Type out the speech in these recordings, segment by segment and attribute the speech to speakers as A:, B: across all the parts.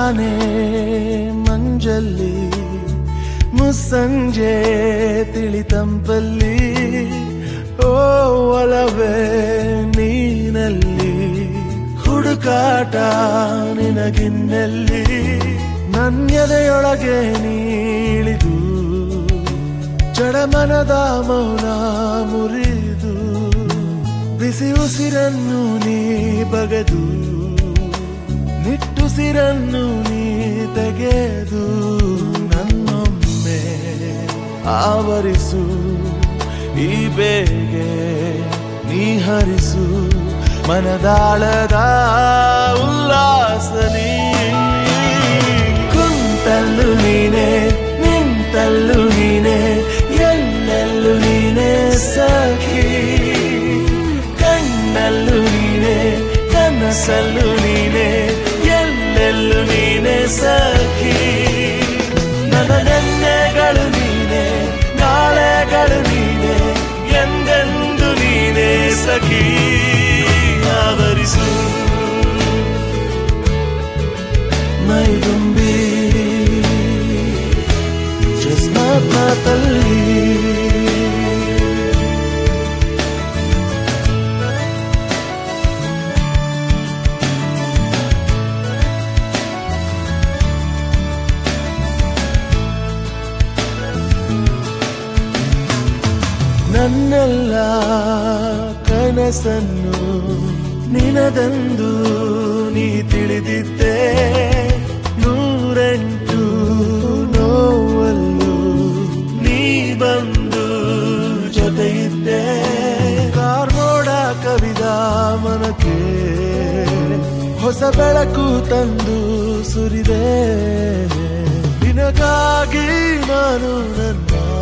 A: ತಾನೇ ಮಂಜಲ್ಲಿ ಮುಸ್ಸಂಜೆ ತಿಳಿತಂಪಲ್ಲಿ ಓ ಒಲವೇ ನೀನಲ್ಲಿ ಹುಡುಕಾಟ ನಿನಗಿನ್ನಲ್ಲಿ ನನ್ಯದೆಯೊಳಗೆ ನೀಳಿದು ಜಡಮನದ ಮೌನ ಮುರಿದು ಬಿಸಿ ಉಸಿರನ್ನು ನೀ ಬಗೆದು ನಿಟ್ಟುಸಿರನ್ನು ನೀ ತೆಗೆದು ನನ್ನೊಮ್ಮೆ ಆವರಿಸು ಈ ಬೇಗೆ ನೀ ಹರಿಸು ಮನದಾಳದ ಉಲ್ಲಾಸ ನೀ ಕುಂತಲ್ಲು ನೀನೆ ನಿಂತಲ್ಲು ನೀನೆ ಎಲ್ಲೆಲ್ಲೂ ನೀನೆ ಸಖಿ ಕಣ್ಣಲ್ಲೂ ನೀನೆ ಕನಸಲ್ಲೂ ನೀನೆ ಎಲ್ಲೆಲ್ಲೂ ನೀನೆ ಸಖಿ ನನ್ನ ನೆನ್ನೆಗಳು ನೀನೆ ನಾಳೆಗಳು ನೀನೆ ಎಂದೆಂದು ನೀನೆ ಸಖಿ ಆವರಿಸು ಮೈದುಂಬಿ ಚಸ್ಮಾತ್ ಮಾತಲ್ಲಿ ನನ್ನೆಲ್ಲ ಕನಸನ್ನು ನಿನದಂದು ನೀ ತಿಳಿದಿದ್ದೆ ನೂರೆಂಟು ನೋವಲ್ಲೂ ನೀ ಬಂದು ಜೊತೆಯಿದ್ದೆ ಕಾರ್ಮೋಡ ಕವಿದ ಮನಕ್ಕೆ ಹೊಸ ಬೆಳಕು ತಂದು ಸುರಿದೆ ನಿನಗಾಗಿ ನಾನು ನನ್ನ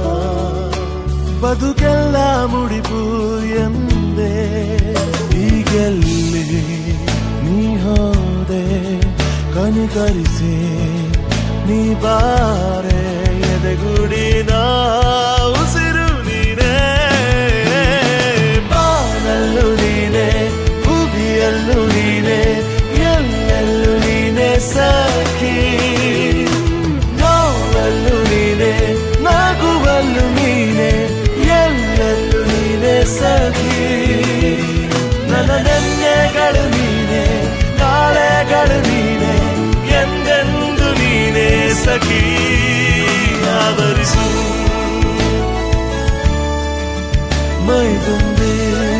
A: ಬದುಕೆಲ್ಲ ಮುಡಿಪು ಎಂದೆ ಈಗೆಲ್ಲಿ ನೀ ಹೋದೆ ಕನಿಕರಿಸಿ ನೀ ಬಾರೆ ಎದೆಗುಡಿನ ಉಸಿರು ನೀನೇ ಬಾನಲ್ಲೂ ನೀನೆ ಭೂಮಿಯಲ್ಲೂ ನೀನೆ ಎಲ್ಲೆಲ್ಲೂ ನೀನೆ ಸಖಿ ನೋವಲ್ಲೂ ನೀನೆ ನಗುವಲ್ಲೂ ನೀನೆ ಎಲ್ಲೆಲ್ಲೂ ನೀನೆ ಸಖಿ ನನ್ನ ನೆನ್ನೆಗಳು ನೀನೆ ನಾಳೆಗಳು ನೀನೆ ಎಂದೆಂದು ನೀನೆ ಸಖಿ ಆವರಿಸು ಮೈದುಂಬಿ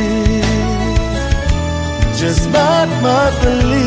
A: ಜಸ್ಮಾತ್ ಮಾತಲ್ಲಿ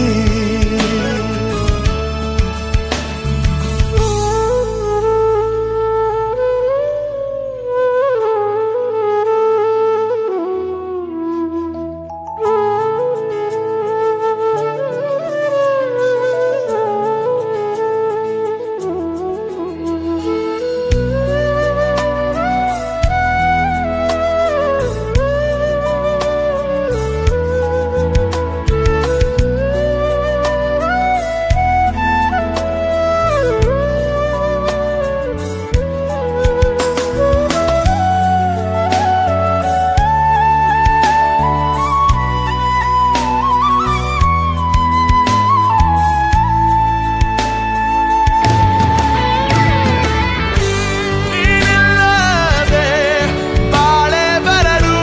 A: ನೀನಿಲ್ಲದೆ ಬಾಳೆ ಬರಲು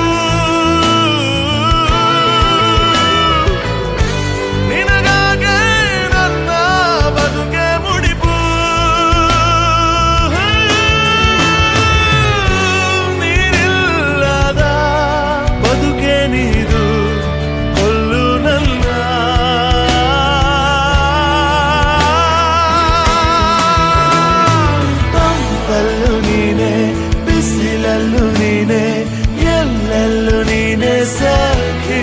A: ನಿನಗಾಗೆ ನನ್ನ ಬದುಕೆ ಮುಡಿಪು ನೀನಿಲ್ಲದ ಬದುಕೆ ನೀರು ಕೊಲ್ಲು ನನ್ನ ತಂಪಲ್ಲೂ ನೀನೆ ಬಿಸಿಲಲ್ಲೂ ನೀನೆ ಎಲ್ಲೆಲ್ಲೂ ನೀನೆ ಸಖಿ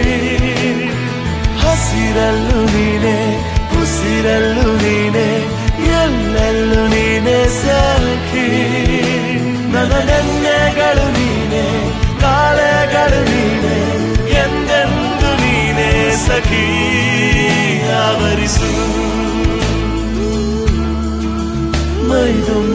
A: ಹಸಿರಲ್ಲೂ ನೀನೆ ಉಸಿರಲ್ಲೂ ನೀನೆ ಎಲ್ಲೆಲ್ಲೂ ನೀನೆ ಸಖಿ ನನ್ನ ನೆನ್ನೆಗಳು ನೀನೆ ನಾಳೆಗಳು ನೀನೆ ಎಂದೆಂದು ನೀನೆ ಸಖಿ ಆವರಿಸು ಮೈದುಂಬಿ